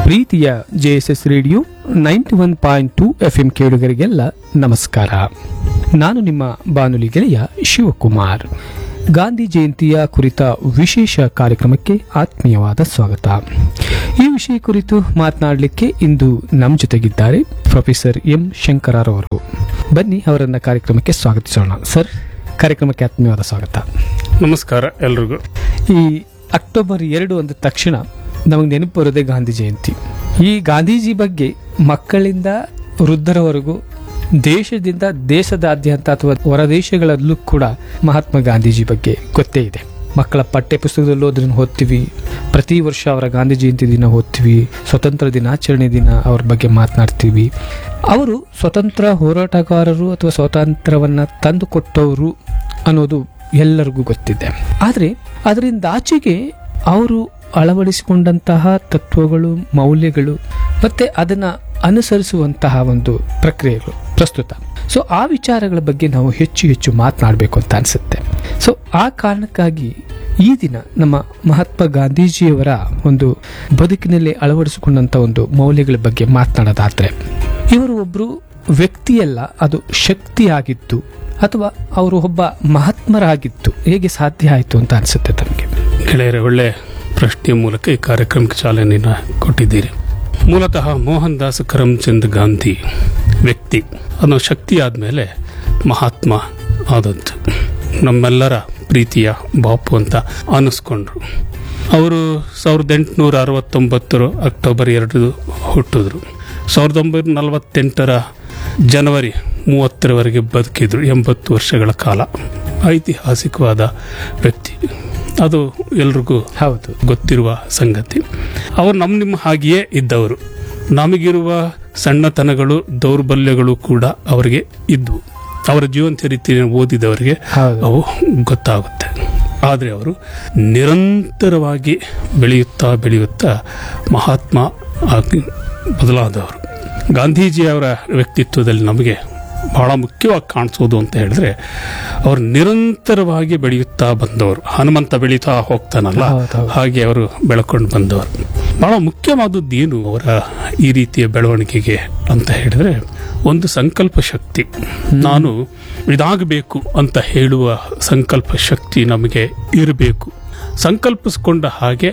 ಪ್ರೀತಿಯ JSS radio ninety one point two F M ಕೇಳುಗರಿಗೆಲ್ಲ ನಮಸ್ಕಾರ ನಾನು ನಿಮ್ಮ ಬಾನುಲಿ ಗೆಳೆಯ ಶಿವಕುಮಾರ್ ಗಾಂಧಿ ಜಯಂತಿಯ ಕುರಿತ ವಿಶೇಷ ಕಾರ್ಯಕ್ರಮಕ್ಕೆ ಆತ್ಮೀಯವಾದ ಸ್ವಾಗತ ಈ ವಿಷಯ ಕುರಿತು ಮಾತನಾಡಲಿಕ್ಕೆ ಇಂದು ನಮ್ಮ ಜೊತೆಗಿದ್ದಾರೆ ಪ್ರೊಫೆಸರ್ ಎಂ ಶಂಕರರವರು ಬನ್ನಿ ಅವರನ್ನ ಕಾರ್ಯಕ್ರಮಕ್ಕೆ ಸ್ವಾಗತಿಸೋಣ ಸರ್ ಕಾರ್ಯಕ್ರಮಕ್ಕೆ ಆತ್ಮೀಯವಾದ ಸ್ವಾಗತ ನಮಸ್ಕಾರ ಎಲ್ರಿಗೂ ಈ ಅಕ್ಟೋಬರ್ ಎರಡು ಅಂದ ತಕ್ಷಣ ನಮಗೆ ನೆನಪು ಬರೋದೇ ಗಾಂಧಿ ಜಯಂತಿ ಈ ಗಾಂಧೀಜಿ ಬಗ್ಗೆ ಮಕ್ಕಳಿಂದ ವೃದ್ಧರವರೆಗೂ ದೇಶದಿಂದ ದೇಶದಾದ್ಯಂತ ಅಥವಾ ಹೊರದೇಶಗಳಲ್ಲೂ ಕೂಡ ಮಹಾತ್ಮ ಗಾಂಧೀಜಿ ಬಗ್ಗೆ ಗೊತ್ತೇ ಇದೆ ಮಕ್ಕಳ ಪಠ್ಯ ಪುಸ್ತಕದಲ್ಲೂ ಅದನ್ನು ಓದ್ತೀವಿ ಪ್ರತಿ ವರ್ಷ ಅವರ ಗಾಂಧಿ ಜಯಂತಿ ದಿನ ಓದ್ತೀವಿ ಸ್ವತಂತ್ರ ದಿನಾಚರಣೆ ದಿನ ಅವ್ರ ಬಗ್ಗೆ ಮಾತನಾಡ್ತೀವಿ ಅವರು ಸ್ವತಂತ್ರ ಹೋರಾಟಗಾರರು ಅಥವಾ ಸ್ವಾತಂತ್ರ್ಯವನ್ನ ತಂದು ಕೊಟ್ಟವರು ಅನ್ನೋದು ಎಲ್ಲರಿಗೂ ಗೊತ್ತಿದೆ ಆದರೆ ಅದರಿಂದ ಆಚೆಗೆ ಅವರು ಅಳವಡಿಸಿಕೊಂಡಂತಹ ತತ್ವಗಳು ಮೌಲ್ಯಗಳು ಮತ್ತೆ ಅದನ್ನ ಅನುಸರಿಸುವಂತಹ ಒಂದು ಪ್ರಕ್ರಿಯೆಗಳು ಪ್ರಸ್ತುತ ಸೊ ಆ ವಿಚಾರಗಳ ಬಗ್ಗೆ ನಾವು ಹೆಚ್ಚು ಹೆಚ್ಚು ಮಾತನಾಡಬೇಕು ಅಂತ ಅನಿಸುತ್ತೆ ಸೊ ಆ ಕಾರಣಕ್ಕಾಗಿ ಈ ದಿನ ನಮ್ಮ ಮಹಾತ್ಮ ಗಾಂಧೀಜಿಯವರ ಒಂದು ಬದುಕಿನಲ್ಲಿ ಅಳವಡಿಸಿಕೊಂಡಂತ ಒಂದು ಮೌಲ್ಯಗಳ ಬಗ್ಗೆ ಮಾತನಾಡೋದಾದ್ರೆ ಇವರು ಒಬ್ರು ವ್ಯಕ್ತಿಯಲ್ಲ ಅದು ಶಕ್ತಿಯಾಗಿತ್ತು ಅಥವಾ ಅವರು ಒಬ್ಬ ಮಹಾತ್ಮರಾಗಿತ್ತು ಹೇಗೆ ಸಾಧ್ಯ ಆಯಿತು ಅಂತ ಅನಿಸುತ್ತೆ ತಮಗೆ ಗೆಳೆಯರೆ ಒಳ್ಳೆ ಪ್ರಶ್ನೆಯ ಮೂಲಕ ಈ ಕಾರ್ಯಕ್ರಮಕ್ಕೆ ಚಾಲನೆಯನ್ನು ಕೊಟ್ಟಿದ್ದೀರಿ ಮೂಲತಃ ಮೋಹನ್ ದಾಸ್ ಕರಮ್ಚಂದ್ ಗಾಂಧಿ ವ್ಯಕ್ತಿ ಅನ್ನೋ ಶಕ್ತಿ ಆದಮೇಲೆ ಮಹಾತ್ಮ ಆದದ್ದು ನಮ್ಮೆಲ್ಲರ ಪ್ರೀತಿಯ ಬಾಪು ಅಂತ ಅನ್ನಿಸ್ಕೊಂಡ್ರು ಅವರು ಸಾವಿರದ ಎಂಟುನೂರ ಅರವತ್ತೊಂಬತ್ತರ ಅಕ್ಟೋಬರ್ ಎರಡು ಹುಟ್ಟಿದ್ರು ಸಾವಿರದ ಒಂಬೈನೂರ ನಲವತ್ತೆಂಟರ ಜನವರಿ ಮೂವತ್ತರವರೆಗೆ ಬದುಕಿದ್ರು ಎಂಬತ್ತು ವರ್ಷಗಳ ಕಾಲ ಐತಿಹಾಸಿಕವಾದ ವ್ಯಕ್ತಿ ಅದು ಎಲ್ರಿಗೂ ಹೌದು ಗೊತ್ತಿರುವ ಸಂಗತಿ ಅವರು ನಮ್ಮ ನಿಮ್ಮ ಹಾಗೆಯೇ ಇದ್ದವರು ನಮಗಿರುವ ಸಣ್ಣತನಗಳು ದೌರ್ಬಲ್ಯಗಳು ಕೂಡ ಅವರಿಗೆ ಇದ್ವು ಅವರ ಜೀವನ ಚರಿತ್ರೆಯನ್ನು ಓದಿದವರಿಗೆ ಹೌದು ಅವು ಗೊತ್ತಾಗುತ್ತೆ ಆದರೆ ಅವರು ನಿರಂತರವಾಗಿ ಬೆಳೆಯುತ್ತಾ ಬೆಳೆಯುತ್ತಾ ಮಹಾತ್ಮ ಆಗಿ ಬದಲಾದವರು ಗಾಂಧೀಜಿಯವರ ವ್ಯಕ್ತಿತ್ವದಲ್ಲಿ ನಮಗೆ ಬಹಳ ಮುಖ್ಯವಾಗಿ ಕಾಣಿಸೋದು ಅಂತ ಹೇಳಿದ್ರೆ ಅವರು ನಿರಂತರವಾಗಿ ಬೆಳೆಯುತ್ತಾ ಬಂದವರು ಹನುಮಂತ ಬೆಳೀತಾ ಹೋಗ್ತಾನಲ್ಲ ಹೌದು, ಹೌದು. ಹಾಗೆ ಅವರು ಬೆಳ್ಕೊಂಡು ಬಂದವರು ಬಹಳ ಮುಖ್ಯವಾದದ್ದು ಏನು ಅವರ ಈ ರೀತಿಯ ಬೆಳವಣಿಗೆಗೆ ಅಂತ ಹೇಳಿದ್ರೆ ಒಂದು ಸಂಕಲ್ಪ ಶಕ್ತಿ ನಾನು ಇದಾಗಬೇಕು ಅಂತ ಹೇಳುವ ಸಂಕಲ್ಪ ಶಕ್ತಿ ನಮಗೆ ಇರಬೇಕು ಸಂಕಲ್ಪಿಸಿಕೊಂಡ ಹಾಗೆ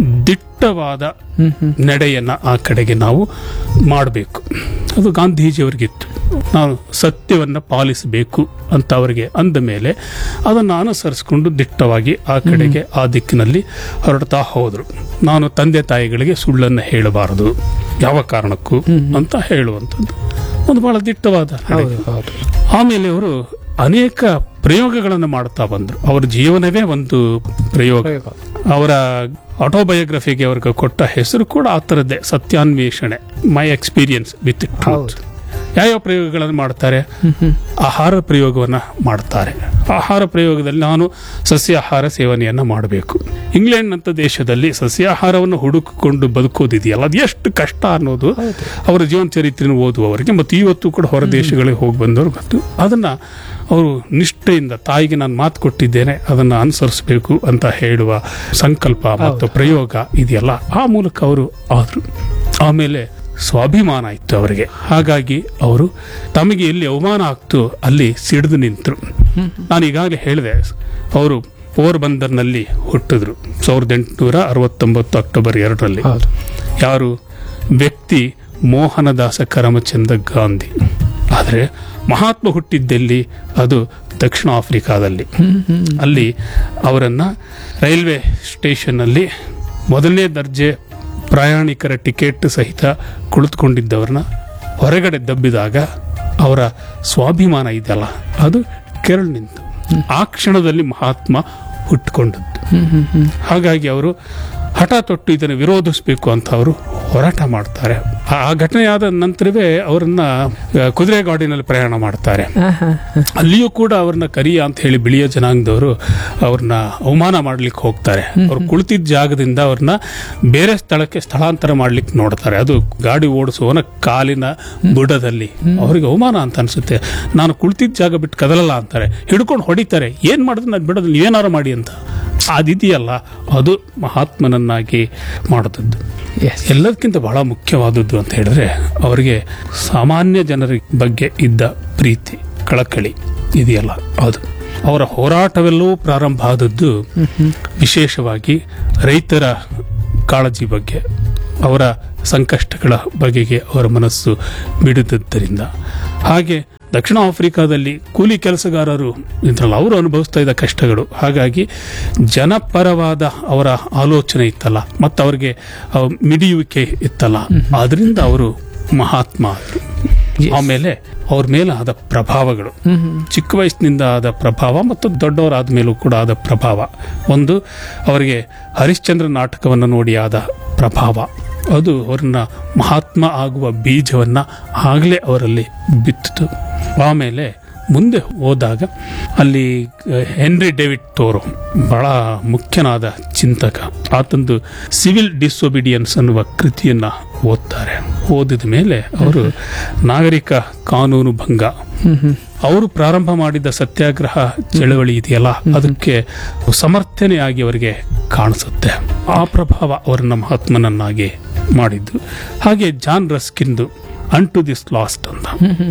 ದಿಟ್ಟವಾದ ಹ್ಮ್ ಹ್ಮ್ ನಡೆಯನ್ನ ಆ ಕಡೆಗೆ ನಾವು ಮಾಡಬೇಕು ಅದು ಗಾಂಧೀಜಿಯವರಿಗಿತ್ತು ನಾನು ಸತ್ಯವನ್ನು ಪಾಲಿಸಬೇಕು ಅಂತ ಅವರಿಗೆ ಅಂದ ಮೇಲೆ ಅದನ್ನು ಅನುಸರಿಸಿಕೊಂಡು ದಿಟ್ಟವಾಗಿ ಆ ಕಡೆಗೆ ಆ ದಿಕ್ಕಿನಲ್ಲಿ ಹೊರಡ್ತಾ ಹೋದರು ನಾನು ತಂದೆ ತಾಯಿಗಳಿಗೆ ಸುಳ್ಳನ್ನು ಹೇಳಬಾರದು ಯಾವ ಕಾರಣಕ್ಕೂ ಅಂತ ಹೇಳುವಂಥದ್ದು ಒಂದು ಬಹಳ ದಿಟ್ಟವಾದ ನಡೆ. ಹೌದು ಹೌದು ಆಮೇಲೆ ಅವರು ಅನೇಕ ಪ್ರಯೋಗಗಳನ್ನು ಮಾಡ್ತಾ ಬಂದರು ಅವರ ಜೀವನವೇ ಒಂದು ಪ್ರಯೋಗ ಪ್ರಯೋಗ. ಅವರ ಆಟೋಬಯೋಗ್ರಫಿಗೆ ಅವ್ರಿಗೆ ಕೊಟ್ಟ ಹೆಸರು ಕೂಡ ಆ ಥರದ್ದೇ ಸತ್ಯಾನ್ವೇಷಣೆ ಮೈ ಎಕ್ಸ್ಪೀರಿಯನ್ಸ್ ವಿತ್ ಟ್ರೂತ್ ಯಾವ್ಯಾವ ಪ್ರಯೋಗಗಳನ್ನು ಮಾಡ್ತಾರೆ ಹ್ಮ್ ಹ್ಮ್ ಆಹಾರ ಪ್ರಯೋಗವನ್ನು ಮಾಡ್ತಾರೆ ಆಹಾರ ಪ್ರಯೋಗದಲ್ಲಿ ನಾನು ಸಸ್ಯಾಹಾರ ಸೇವನೆಯನ್ನು ಮಾಡಬೇಕು ಇಂಗ್ಲೆಂಡ್ ಅಂತ ದೇಶದಲ್ಲಿ ಸಸ್ಯಾಹಾರವನ್ನು ಹುಡುಕಿಕೊಂಡು ಬದುಕೋದಿದೆಯಲ್ಲ ಅದು ಎಷ್ಟು ಕಷ್ಟ ಅನ್ನೋದು ಅವರ ಜೀವನ ಚರಿತ್ರೆಯನ್ನು ಓದುವವರಿಗೆ ಮತ್ತು ಇವತ್ತು ಕೂಡ ಹೊರ ದೇಶಗಳಿಗೆ ಹೋಗಿ ಬಂದವರು ಗೊತ್ತು ಅದನ್ನ ಅವರು ನಿಷ್ಠೆಯಿಂದ ತಾಯಿಗೆ ನಾನು ಮಾತು ಕೊಟ್ಟಿದ್ದೇನೆ ಅದನ್ನು ಅನುಸರಿಸಬೇಕು ಅಂತ ಹೇಳುವ ಸಂಕಲ್ಪ ಮತ್ತು ಪ್ರಯೋಗ ಇದೆಯಲ್ಲ ಆ ಮೂಲಕ ಅವರು ಆದರು ಆಮೇಲೆ ಸ್ವಾಭಿಮಾನ ಇತ್ತು ಅವರಿಗೆ ಹಾಗಾಗಿ ಅವರು ತಮಗೆ ಎಲ್ಲಿ ಅವಮಾನ ಆಗ್ತು ಅಲ್ಲಿ ಸಿಡಿದು ನಿಂತರು ನಾನು ಈಗಾಗಲೇ ಹೇಳಿದೆ ಅವರು ಪೋರ್ಬಂದರ್ನಲ್ಲಿ ಹುಟ್ಟಿದ್ರು ಸಾವಿರದ ಎಂಟುನೂರ ಅರವತ್ತೊಂಬತ್ತು ಅಕ್ಟೋಬರ್ ಎರಡರಲ್ಲಿ ಹೌದು ಯಾರು ವ್ಯಕ್ತಿ ಮೋಹನದಾಸ ಕರಮಚಂದ ಗಾಂಧಿ ಆದರೆ ಮಹಾತ್ಮ ಹುಟ್ಟಿದ್ದೆಲ್ಲಿ ಅದು ದಕ್ಷಿಣ ಆಫ್ರಿಕಾದಲ್ಲಿ ಹ್ಮ್ ಹ್ಮ್ ಅಲ್ಲಿ ಅವರನ್ನು ರೈಲ್ವೆ ಸ್ಟೇಷನ್ನಲ್ಲಿ ಮೊದಲನೇ ದರ್ಜೆ ಪ್ರಯಾಣಿಕರ ಟಿಕೆಟ್ ಸಹಿತ ಕುಳಿತುಕೊಂಡಿದ್ದವ್ರನ್ನ ಹೊರಗಡೆ ದಬ್ಬಿದಾಗ ಅವರ ಸ್ವಾಭಿಮಾನ ಇದೆಯಲ್ಲ ಅದು ಕೆರಳು ನಿಂತು ಆ ಕ್ಷಣದಲ್ಲಿ ಮಹಾತ್ಮ ಹುಟ್ಟುಕೊಂಡದ್ದು ಹ್ಮ್ ಹ್ಮ್ ಹ್ಮ್ ಹಾಗಾಗಿ ಅವರು ಹಠ ತೊಟ್ಟು ಇದನ್ನು ವಿರೋಧಿಸಬೇಕು ಅಂತ ಅವರು ಹೋರಾಟ ಮಾಡ್ತಾರೆ ಆ ಆ ಘಟನೆ ಆದ ನಂತರವೇ ಅವರನ್ನ ಆ, ಕುದುರೆ ಗಾಡಿನಲ್ಲಿ ಪ್ರಯಾಣ ಮಾಡ್ತಾರೆ ಆಹಾ. ಅಲ್ಲಿಯೂ ಕೂಡ ಅವ್ರನ್ನ ಕರಿಯ ಅಂತ ಹೇಳಿ ಬಿಳಿಯ ಜನಾಂಗದವರು ಅವ್ರನ್ನ ಅವಮಾನ ಮಾಡ್ಲಿಕ್ಕೆ ಹೋಗ್ತಾರೆ ಅವ್ರು ಕುಳಿತಿದ್ದ ಜಾಗದಿಂದ ಅವ್ರನ್ನ ಬೇರೆ ಸ್ಥಳಕ್ಕೆ ಸ್ಥಳಾಂತರ ಮಾಡ್ಲಿಕ್ಕೆ ನೋಡ್ತಾರೆ ಅದು ಗಾಡಿ ಓಡಿಸುವವನ ಕಾಲಿನ ಬುಡದಲ್ಲಿ ಅವ್ರಿಗೆ ಅವಮಾನ ಅಂತ ಅನ್ಸುತ್ತೆ ನಾನು ಕುಳಿತಿದ್ದ ಜಾಗ ಬಿಟ್ಟು ಕದಲಲ್ಲ ಅಂತಾರೆ ಹಿಡ್ಕೊಂಡು ಹೊಡಿತಾರೆ ಏನ್ ಮಾಡಿದ್ರೆ ನಾನು ಬಿಡೋದು ನೀವೇನಾರು ಮಾಡಿ ಅಂತ ಅದಿದೆಯಲ್ಲ ಅದು ಮಹಾತ್ಮನನ್ನಾಗಿ ಮಾಡುತ್ತದ್ದು ಎಸ್ ಎಲ್ಲದಕ್ಕಿಂತ ಬಹಳ ಮುಖ್ಯವಾದದ್ದು ಅಂತ ಹೇಳಿದ್ರೆ ಅವರಿಗೆ ಸಾಮಾನ್ಯ ಜನರ ಬಗ್ಗೆ ಇದ್ದ ಪ್ರೀತಿ ಕಳಕಳಿ ಇದೆಯಲ್ಲ ಅದು ಅವರ ಹೋರಾಟವೆಲ್ಲವೂ ಪ್ರಾರಂಭ ಆದದ್ದು ವಿಶೇಷವಾಗಿ ರೈತರ ಕಾಳಜಿ ಬಗ್ಗೆ ಅವರ ಸಂಕಷ್ಟಗಳ ಬಗೆಗೆ ಅವರ ಮನಸ್ಸು ಬಿಡುತ್ತಿದ್ದರಿಂದ ಹಾಗೆ ದಕ್ಷಿಣ ಆಫ್ರಿಕಾದಲ್ಲಿ ಕೂಲಿ ಕೆಲಸಗಾರರು ಇದ್ರಲ್ಲ ಅವರು ಅನುಭವಿಸ್ತಾ ಇದ್ದ ಕಷ್ಟಗಳು ಹಾಗಾಗಿ ಜನಪರವಾದ ಅವರ ಆಲೋಚನೆ ಇತ್ತಲ್ಲ ಮತ್ತು ಅವರಿಗೆ ಆ, ಮಿಡಿಯುವಿಕೆ ಇತ್ತಲ್ಲ ಅದರಿಂದ ಅವರು ಮಹಾತ್ಮ ಆದರು ಆಮೇಲೆ ಅವ್ರ ಮೇಲೆ ಆದ ಪ್ರಭಾವಗಳು ಚಿಕ್ಕ ವಯಸ್ಸಿನಿಂದ ಆದ ಪ್ರಭಾವ ಮತ್ತು ದೊಡ್ಡವರಾದ ಮೇಲೂ ಕೂಡ ಆದ ಪ್ರಭಾವ ಒಂದು ಅವರಿಗೆ ಹರಿಶ್ಚಂದ್ರ ನಾಟಕವನ್ನು ನೋಡಿ ಆದ ಪ್ರಭಾವ ಅದು ಅವರನ್ನ ಮಹಾತ್ಮ ಆಗುವ ಬೀಜವನ್ನ ಆಗಲೇ ಅವರಲ್ಲಿ ಬಿತ್ತಿತು ಆಮೇಲೆ ಮುಂದೆ ಹೋದಾಗ ಅಲ್ಲಿ ಅಹ್, ಹೆನ್ರಿ ಡೇವಿಡ್ ತೋರೋ ಬಹಳ ಮುಖ್ಯನಾದ ಚಿಂತಕ ಆತಂದು ಸಿವಿಲ್ ಡಿಸೊಬಿಡಿಯನ್ಸ್ ಅನ್ನುವ ಕೃತಿಯನ್ನ ಓದ್ತಾರೆ ಓದಿದ ಮೇಲೆ ಅವರು ನಾಗರಿಕ ಕಾನೂನು ಭಂಗ ಅವರು ಪ್ರಾರಂಭ ಮಾಡಿದ ಸತ್ಯಾಗ್ರಹ ಚಳವಳಿ ಇದೆಯಲ್ಲ ಅದಕ್ಕೆ ಸಮರ್ಥನೆಯಾಗಿ ಅವರಿಗೆ ಕಾಣಿಸುತ್ತೆ ಆ ಪ್ರಭಾವ ಅವರನ್ನ ಮಹಾತ್ಮನನ್ನಾಗಿ ಮಾಡಿದ್ದು ಹಾಗೆ ಜಾನ್ ರಸ್ಕಿಂದು ಅನ್ ಟು ದಿಸ್ ಲಾಸ್ಟ್ ಅಂತ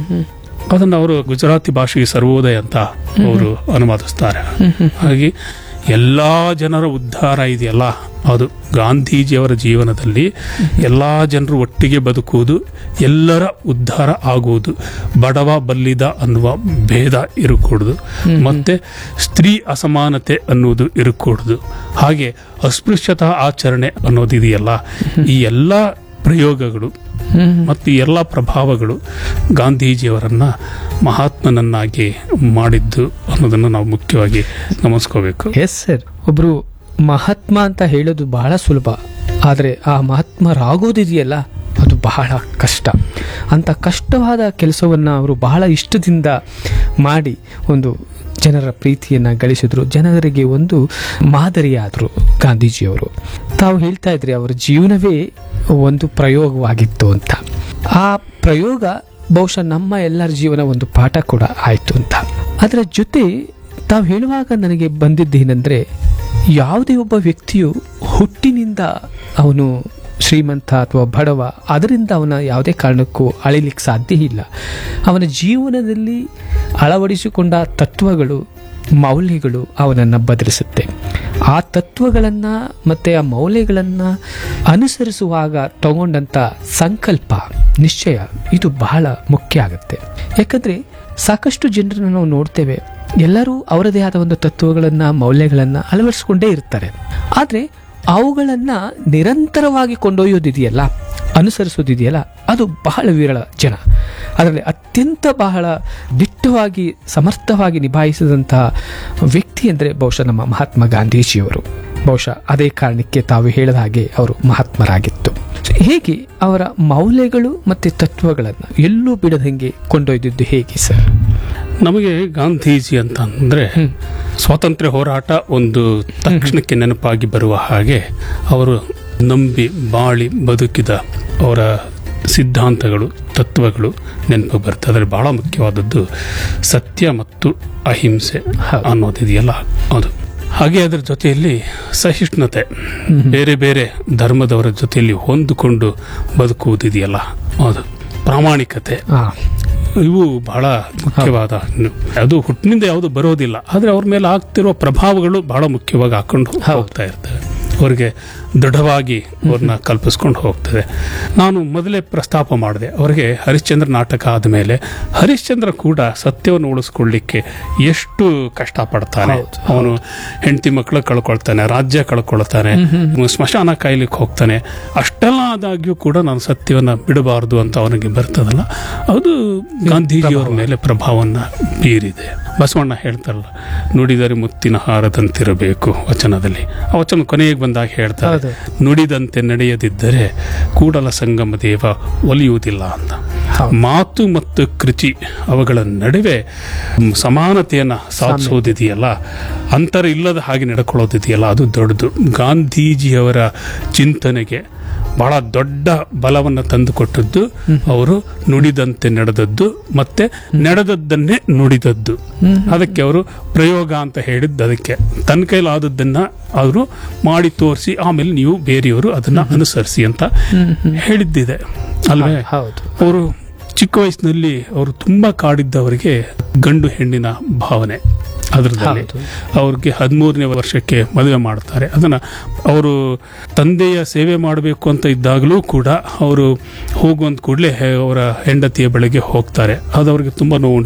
ಅದನ್ನು ಅವರು ಗುಜರಾತಿ ಭಾಷೆಗೆ ಸರ್ವೋದಯ ಅಂತ ಅವರು ಅನುವಾದಿಸ್ತಾರೆ ಹಾಗೆ ಎಲ್ಲಾ ಜನರ ಉದ್ಧಾರ ಇದೆಯಲ್ಲ ಅದು ಗಾಂಧೀಜಿಯವರ ಜೀವನದಲ್ಲಿ ಎಲ್ಲಾ ಜನರು ಒಟ್ಟಿಗೆ ಬದುಕುವುದು ಎಲ್ಲರ ಉದ್ಧಾರ ಆಗುವುದು ಬಡವ ಬಲ್ಲಿದ ಅನ್ನುವ ಭೇದ ಇರಕೂಡದು ಮತ್ತೆ ಸ್ತ್ರೀ ಅಸಮಾನತೆ ಅನ್ನುವುದು ಇರಕೂಡದು ಹಾಗೆ ಅಸ್ಪೃಶ್ಯತಾ ಆಚರಣೆ ಅನ್ನೋದಿದೆಯಲ್ಲ ಈ ಎಲ್ಲ ಪ್ರಯೋಗಗಳು ಮತ್ತು ಈ ಎಲ್ಲ ಪ್ರಭಾವಗಳು ಗಾಂಧೀಜಿಯವರನ್ನ ಮಹಾತ್ಮನನ್ನಾಗಿ ಮಾಡಿದ್ದು ಅನ್ನೋದನ್ನು ನಾವು ಮುಖ್ಯವಾಗಿ ಗಮನಿಸ್ಕೋಬೇಕು ಎಸ್ ಸರ್ ಒಬ್ರು ಮಹಾತ್ಮ ಅಂತ ಹೇಳೋದು ಬಹಳ ಸುಲಭ ಆದರೆ ಆ ಮಹಾತ್ಮರಾಗೋದಿದೆಯಲ್ಲ ಅದು ಬಹಳ ಕಷ್ಟ ಅಂತ ಕಷ್ಟವಾದ ಕೆಲಸವನ್ನು ಅವರು ಬಹಳ ಇಷ್ಟದಿಂದ ಮಾಡಿ ಒಂದು ಜನರ ಪ್ರೀತಿಯನ್ನು ಗಳಿಸಿದ್ರು ಜನರಿಗೆ ಒಂದು ಮಾದರಿಯಾದರು ಗಾಂಧೀಜಿಯವರು ತಾವು ಹೇಳ್ತಾ ಇದ್ರಿ ಅವರ ಜೀವನವೇ ಒಂದು ಪ್ರಯೋಗವಾಗಿತ್ತು ಅಂತ ಆ ಪ್ರಯೋಗ ಬಹುಶಃ ನಮ್ಮ ಎಲ್ಲರ ಜೀವನ ಒಂದು ಪಾಠ ಕೂಡ ಆಯಿತು ಅಂತ ಅದರ ಜೊತೆ ತಾವು ಹೇಳುವಾಗ ನನಗೆ ಬಂದಿದ್ದೇನೆಂದರೆ ಯಾವುದೇ ಒಬ್ಬ ವ್ಯಕ್ತಿಯು ಹುಟ್ಟಿನಿಂದ ಅವನು ಶ್ರೀಮಂತ ಅಥವಾ ಬಡವ ಅದರಿಂದ ಅವನ ಯಾವುದೇ ಕಾರಣಕ್ಕೂ ಅಳಿಲಿಕ್ಕೆ ಸಾಧ್ಯ ಇಲ್ಲ ಅವನ ಜೀವನದಲ್ಲಿ ಅಳವಡಿಸಿಕೊಂಡ ತತ್ವಗಳು ಮೌಲ್ಯಗಳು ಅವನನ್ನು ಬದಲಿಸುತ್ತೆ ಆ ತತ್ವಗಳನ್ನು ಮತ್ತು ಆ ಮೌಲ್ಯಗಳನ್ನು ಅನುಸರಿಸುವಾಗ ತಗೊಂಡಂಥ ಸಂಕಲ್ಪ ನಿಶ್ಚಯ ಇದು ಬಹಳ ಮುಖ್ಯ ಆಗುತ್ತೆ ಯಾಕಂದರೆ ಸಾಕಷ್ಟು ಜನರನ್ನು ನಾವು ನೋಡ್ತೇವೆ ಎಲ್ಲರೂ ಅವರದೇ ಆದ ಒಂದು ತತ್ವಗಳನ್ನು ಮೌಲ್ಯಗಳನ್ನು ಅಳವಡಿಸ್ಕೊಂಡೇ ಇರ್ತಾರೆ ಆದರೆ ಅವುಗಳನ್ನು ನಿರಂತರವಾಗಿ ಕೊಂಡೊಯ್ಯೋದಿದೆಯಲ್ಲ ಅನುಸರಿಸೋದಿದೆಯಲ್ಲ ಅದು ಬಹಳ ವಿರಳ ಜನ ಅದರಲ್ಲಿ ಅತ್ಯಂತ ಬಹಳ ದಿಟ್ಟವಾಗಿ ಸಮರ್ಥವಾಗಿ ನಿಭಾಯಿಸಿದಂತಹ ವ್ಯಕ್ತಿ ಅಂದರೆ ಬಹುಶಃ ನಮ್ಮ ಮಹಾತ್ಮ ಗಾಂಧೀಜಿಯವರು ಬಹುಶಃ ಅದೇ ಕಾರಣಕ್ಕೆ ತಾವು ಹೇಳಿದ ಹಾಗೆ ಅವರು ಮಹಾತ್ಮರಾಗಿತ್ತು So, ಹೇಗೆ ಅವರ ಮೌಲ್ಯಗಳು ಮತ್ತು ತತ್ವಗಳನ್ನು ಎಲ್ಲೂ ಬಿಡದಂಗೆ ಕೊಂಡೊಯ್ದಿದ್ದು ಹೇಗೆ ಸರ್ ನಮಗೆ ಗಾಂಧೀಜಿ ಅಂತ ಅಂದ್ರೆ ಸ್ವಾತಂತ್ರ್ಯ ಹೋರಾಟ ಒಂದು ತಕ್ಷಣಕ್ಕೆ ನೆನಪಾಗಿ ಬರುವ ಹಾಗೆ ಅವರು ನಂಬಿ ಬಾಳಿ ಬದುಕಿದ ಅವರ ಸಿದ್ಧಾಂತಗಳು ತತ್ವಗಳು ನೆನಪು ಬರ್ತದೆ ಅದರಲ್ಲಿ ಬಹಳ ಮುಖ್ಯವಾದದ್ದು ಸತ್ಯ ಮತ್ತು ಅಹಿಂಸೆ ಹೌದು. ಅನ್ನೋದಿದೆಯಲ್ಲ ಅದು ಹಾಗೆ ಅದರ ಜೊತೆಯಲ್ಲಿ ಸಹಿಷ್ಣುತೆ ಬೇರೆ ಬೇರೆ ಧರ್ಮದವರ ಜೊತೆಯಲ್ಲಿ ಹೊಂದಿಕೊಂಡು ಬದುಕುವುದಿದೆಯಲ್ಲ ಅದು ಪ್ರಾಮಾಣಿಕತೆ ಆ, ಇವು ಬಹಳ ಮುಖ್ಯವಾದ ಅದು ಹುಟ್ಟಿನಿಂದ ಯಾವುದು ಬರೋದಿಲ್ಲ ಆದ್ರೆ ಅವ್ರ ಮೇಲೆ ಆಗ್ತಿರೋ ಪ್ರಭಾವಗಳು ಬಹಳ ಮುಖ್ಯವಾಗಿ ಹಾಕೊಂಡು ಹೋಗ್ತಾ ಇರ್ತವೆ ಅವರಿಗೆ ದೃಢವಾಗಿ ಅವ್ರನ್ನ ಕಲ್ಪಿಸ್ಕೊಂಡು ಹೋಗ್ತದೆ ನಾನು ಮೊದಲೇ ಪ್ರಸ್ತಾಪ ಮಾಡಿದೆ ಅವರಿಗೆ ಹರಿಶ್ಚಂದ್ರ ನಾಟಕ ಆದಮೇಲೆ ಹರಿಶ್ಚಂದ್ರ ಕೂಡ ಸತ್ಯವನ್ನು ಉಳಿಸ್ಕೊಳ್ಳಿಕ್ಕೆ ಎಷ್ಟು ಕಷ್ಟಪಡ್ತಾನೆ ಹೌದು, ಅವನು ಹೆಂಡತಿ ಮಕ್ಕಳು ಕಳ್ಕೊಳ್ತಾನೆ ರಾಜ್ಯ ಕಳ್ಕೊಳ್ತಾನೆ ಸ್ಮಶಾನ ಕಾಯ್ಲಿಕ್ಕೆ ಹೋಗ್ತಾನೆ ಅಷ್ಟೆಲ್ಲ ಆದಾಗ್ಯೂ ಕೂಡ ನಾನು ಸತ್ಯವನ್ನ ಬಿಡಬಾರದು ಅಂತ ಅವನಿಗೆ ಬರ್ತದಲ್ಲ ಅದು ಗಾಂಧೀಜಿಯವರ ಮೇಲೆ ಪ್ರಭಾವವನ್ನ ಬೀರಿದೆ ಬಸವಣ್ಣ ಹೇಳ್ತಾರಲ್ಲ ನುಡಿದರೆ ಮುತ್ತಿನ ಹಾರದಂತಿರಬೇಕು ವಚನದಲ್ಲಿ ಆ ವಚನ ಕೊನೆಗೆ ಬಂದಾಗ ಹೇಳ್ತಾರೆ ಹೌದು. ನುಡಿದಂತೆ ನಡೆಯದಿದ್ದರೆ ಕೂಡಲ ಸಂಗಮ ದೇವ ಒಲಿಯುವುದಿಲ್ಲ ಅಂತ ಹೌದು. ಮಾತು ಮತ್ತು ಕೃತಿ ಅವುಗಳ ನಡುವೆ ಸಮಾನತೆಯನ್ನ ಸಾಧಿಸೋದಿದೆಯಲ್ಲ ಅಂತರ ಇಲ್ಲದ ಹಾಗೆ ನಡ್ಕೊಳ್ಳೋದಿದೆಯಲ್ಲ ಅದು ದೊಡ್ಡದು ಗಾಂಧೀಜಿಯವರ ಚಿಂತನೆಗೆ ಬಹಳ ದೊಡ್ಡ ಬಲವನ್ನು ತಂದುಕೊಟ್ಟದ್ದು ಅವರು ನುಡಿದಂತೆ ನಡೆದದ್ದು ಮತ್ತೆ ನಡೆದದ್ದನ್ನೇ ನುಡಿದದ್ದು ಅದಕ್ಕೆ ಅವರು ಪ್ರಯೋಗ ಅಂತ ಹೇಳಿದ್ದು ಅದಕ್ಕೆ ತನ್ನ ಕೈಲಾದದ್ದನ್ನ ಅವರು ಮಾಡಿ ತೋರಿಸಿ ಆಮೇಲೆ ನೀವು ಬೇರೆಯವರು ಅದನ್ನ ಅನುಸರಿಸಿ ಅಂತ ಹೇಳಿದ್ದಿದೆ ಅಲ್ವೇ ಹೌದು ಅವರು ಚಿಕ್ಕ ವಯಸ್ಸಿನಲ್ಲಿ ಅವರು ತುಂಬಾ ಕಾಡಿದ್ದವರಿಗೆ ಗಂಡು ಹೆಣ್ಣಿನ ಭಾವನೆ ಅದರದಲ್ಲಿ ಹೌದು. ಅವ್ರಿಗೆ ಹದಿಮೂರನೇ ವರ್ಷಕ್ಕೆ ಮದುವೆ ಮಾಡ್ತಾರೆ ಅದನ್ನ ಅವರು ತಂದೆಯ ಸೇವೆ ಮಾಡಬೇಕು ಅಂತ ಇದ್ದಾಗಲೂ ಕೂಡ ಅವರು ಹೋಗುವಂತ ಕೂಡಲೇ ಅವರ ಹೆಂಡತಿಯ ಬಳಿಗೆ ಹೋಗ್ತಾರೆ ಅದು ಅವ್ರಿಗೆ ತುಂಬಾ ನೋವು